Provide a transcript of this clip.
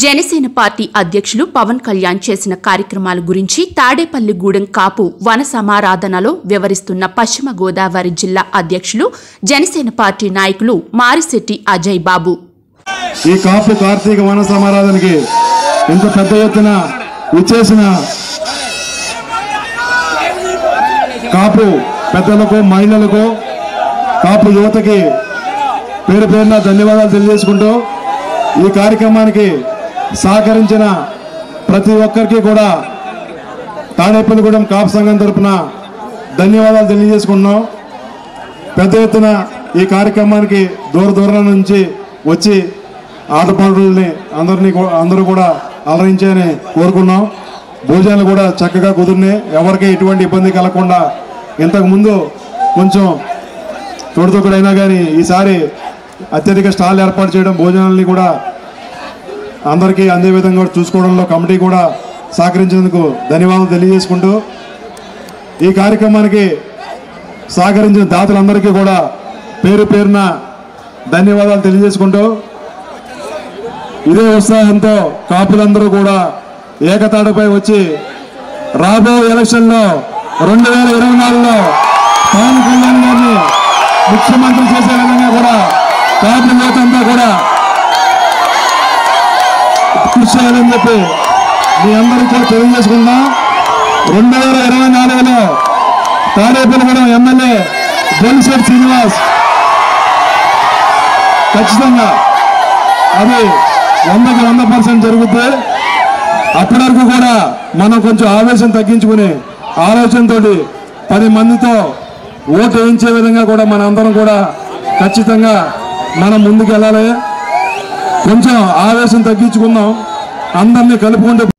Janasena party అధ్యక్షులు పవన్ కళ్యాణ్ చేసిన కార్యక్రమాల గురించి తాడేపల్లిగూడెం కాపు వన సమారాధనలో వివరిస్తున్న పశ్చిమ గోదావరి జిల్లా అధ్యక్షులు జనసేన పార్టీ నాయకులు మారిశెట్టి అజయ్ బాబు ఈ కాపు కార్తీక వన సమారాధనకి ఇంత పెద్ద ఎత్తున ఇచ్చేసిన కాపు పెద్దలకు మహిళలకు కాపు యువతకి పేరు పేరున ధన్యవాదాలు తెలియజేసుకుంటూ ఈ కార్యక్రమానికి సహకరించిన ప్రతి ఒక్కరికి కూడా తాడేపల్లిగూడెం కాపు సంఘం తరపున ధన్యవాదాలు తెలియజేసుకుంటున్నాం పెద్ద ఎత్తున ఈ కార్యక్రమానికి దూర దూరం నుంచి వచ్చి ఆటపాటల్ని అందరినీ కూ- అందరూ కూడా అలరించాలని కోరుకున్నాం భోజనాలు కూడా చక్కగా కుదిరినాయి ఎవరికి ఎటువంటి ఇబ్బంది కలగకుండా ఇంతకు ముందు కొంచెం తోడుతొక్కడైనా కానీ ఈసారి అత్యధిక స్టాల్ ఏర్పాటు చేయడం భోజనాలని కూడా అందరికీ అందే విధంగా కూడా చూసుకోవడంలో కమిటీ కూడా సహకరించినందుకు ధన్యవాదాలు తెలియజేసుకుంటూ ఈ కార్యక్రమానికి సహకరించిన దాతలందరికీ కూడా పేరు పేరున ధన్యవాదాలు తెలియజేసుకుంటూ ఇదే ఉత్సాహంతో కాపులందరూ కూడా ఏకతాడుపై వచ్చి రాబో ఎలక్షన్లో రెండు వేల ఇరవై నాలుగులో పవన్ కళ్యాణ్ గారిని ముఖ్యమంత్రి చేసే విధంగా కూడా కాపు యువతంతా కూడా కృషి చేయాలని చెప్పి మీ అందరికీ కూడా తెలియజేసుకుందాం రెండు వేల ఇరవై నాలుగులో తాడేపల్లిగూడెం ఎమ్మెల్యే బొలిశెట్టి శ్రీనివాస్ ఖచ్చితంగా అది వందకి వంద పర్సెంట్ జరుగుతుంది అప్పటి వరకు కూడా మనం కొంచెం ఆవేశం తగ్గించుకుని ఆలోచనతోటి పది మందితో ఓటు వేయించే విధంగా కూడా మన అందరం కూడా ఖచ్చితంగా మనం ముందుకు వెళ్ళాలి కొంచెం ఆవేశం తగ్గించుకుందాం అందరినీ కలుపుకుంటూ